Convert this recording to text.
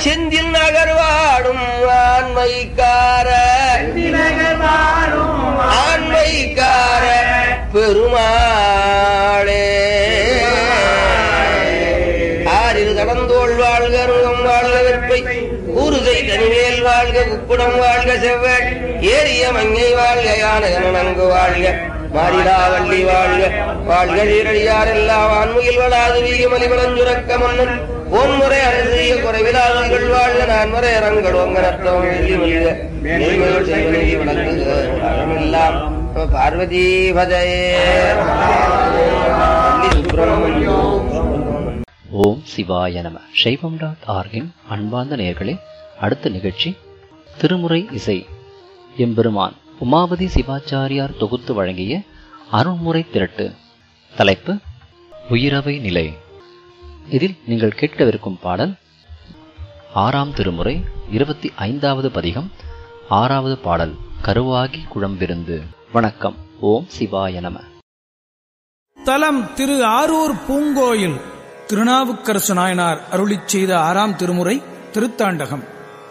செந்தில் நகர்வாடும் ஆண்மைக்கார ஆண்மைக்கார பெருமாளே ஆறில் கடந்தோள் வாழ்க அருகம் வாழ்க வெற்பை ஊருதை தனிவேல் வாழ்க குக்குடம் வாழ்க செவ்வாய் ஏரிய மங்கை வாழ்க யான நன்கு வாழ்க மாறிடா வள்ளி வாழ்க வாழ்க சீரடியார் எல்லாம் ஆண்மையில் வளாது வீக மலிவளஞ்சுரக்க மன்னன் பொன்முறை அரசிய குறைவிலாதங்கள் வாழ்க நான் முறை அரங்கள் ஒங்க நத்தம் வெள்ளி மல்க மேல்மையோடு செய்வனை வழங்குக அறமெல்லாம் பார்வதி பதையே சுப்பிரமணியம் ஓம் சிவாய நம சைவம் டாட் ஆர்கின் அன்பார்ந்த நேயர்களே அடுத்த நிகழ்ச்சி திருமுறை இசை எம்பெருமான் உமாபதி சிவாச்சாரியார் தொகுத்து வழங்கிய அருள்முறை திரட்டு தலைப்பு உயிரவை நிலை இதில் நீங்கள் கேட்கவிருக்கும் பாடல் ஆறாம் திருமுறை இருபத்தி ஐந்தாவது பதிகம் ஆறாவது பாடல் கருவாகி குழம்பிருந்து வணக்கம் ஓம் சிவாய நம தலம் திரு ஆரூர் பூங்கோயில் திருநாவுக்கரசு நாயனார் அருளிச் செய்த ஆறாம் திருமுறை திருத்தாண்டகம்